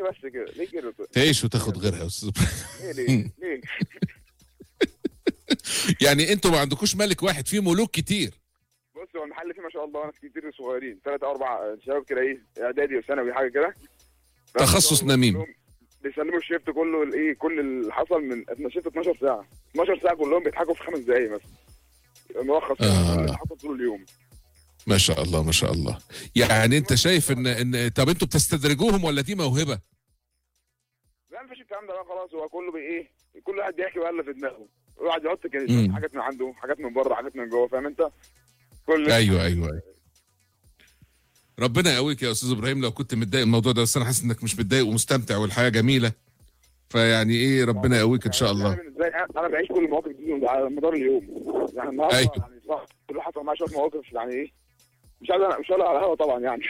ليه بس كده ليه كده تعيش وتاخد غيرها يا استاذ ابراهيم ليه ليه ليه يعني انتوا ما عندكوش ملك واحد في ملوك كتير بص هو المحل فيه ما شاء الله ناس كتير صغيرين ثلاثة أربع شباب كده إيه إعدادي وثانوي حاجة كده تخصص نميم. كلهم بيسلموا الشيفت كله الإيه كل اللي حصل من شيفت 12 ساعة 12 ساعة كلهم بيضحكوا في خمس دقايق مثلا ملخص كده آه. اللي حصل طول اليوم ما شاء الله ما شاء الله يعني انت شايف ان ان طب انتوا بتستدرجوهم ولا دي موهبه لا مفيش الكلام ده بقى خلاص هو كله بي ايه كل واحد بيحكي بقى اللي في دماغه كل واحد يحط كده مم. حاجات من عنده حاجات من بره حاجات من جوه فاهم انت كل ايوه ايوه ايوه ربنا يقويك يا استاذ ابراهيم لو كنت متضايق من الموضوع ده بس انا حاسس انك مش متضايق ومستمتع والحياه جميله فيعني ايه ربنا يقويك ان شاء يعني الله أنا بالنسبه لي انا بعيش كل المواقف دي على مدار اليوم يعني النهارده أيوة. يعني صح كل حصل معايا شويه مواقف يعني ايه مش عايز مش هقول على الهوا طبعا يعني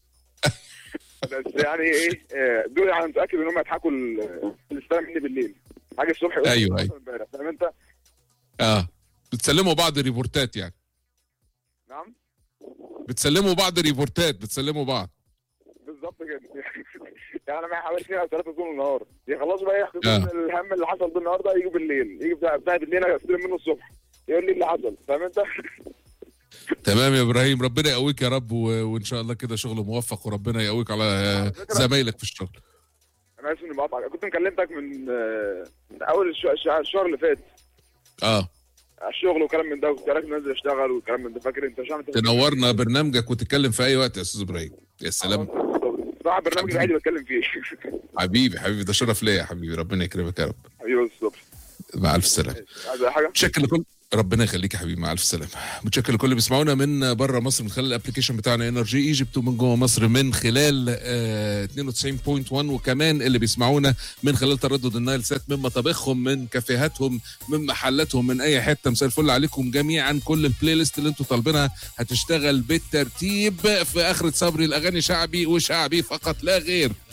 بس يعني ايه آه، دول يعني متاكد ان هم يضحكوا ال- اللي استلم مني بالليل حاجه الصبح يقول أيوة، لك أيوة. امبارح فاهم انت اه بتسلموا بعض ريبورتات يعني نعم بتسلموا بعض ريبورتات بتسلموا بعض بالظبط كده يعني انا معايا حوالي اثنين او ثلاثه طول النهار يخلصوا بقى يحكوا آه. كل الهم اللي حصل ده النهارده يجوا بالليل يجي بتاع بتاع بالليل انا استلم منه الصبح يقول لي اللي حصل فاهم انت؟ تمام يا ابراهيم ربنا يقويك يا رب و... وان شاء الله كده شغل موفق وربنا يقويك على زمايلك في الشغل انا اسف اني بقطعك كنت مكلمتك من آه، من اول الش- الش- الشهر اللي فات اه على الشغل وكلام من ده وكنت رايح نازل اشتغل وكلام من ده فاكر انت مش عامل تنورنا برنامجك وتتكلم في اي وقت يا استاذ ابراهيم يا سلام صراحه برنامج الوحيد اللي بتكلم فيه حبيبي حبيبي ده شرف ليا يا حبيبي ربنا يكرمك يا رب حبيبي بالظبط مع الف سلامه عايز اي حاجه؟ متشكر لكل ربنا يخليك يا حبيبي مع الف سلامه متشكر لكل اللي بيسمعونا من بره مصر من خلال الابلكيشن بتاعنا انرجي ايجيبت ومن جوه مصر من خلال آه 92.1 وكمان اللي بيسمعونا من خلال تردد النايل سات من مطابخهم من كافيهاتهم من محلاتهم من اي حته مساء الفل عليكم جميعا كل البلاي ليست اللي انتوا طالبينها هتشتغل بالترتيب في اخرة صبري الاغاني شعبي وشعبي فقط لا غير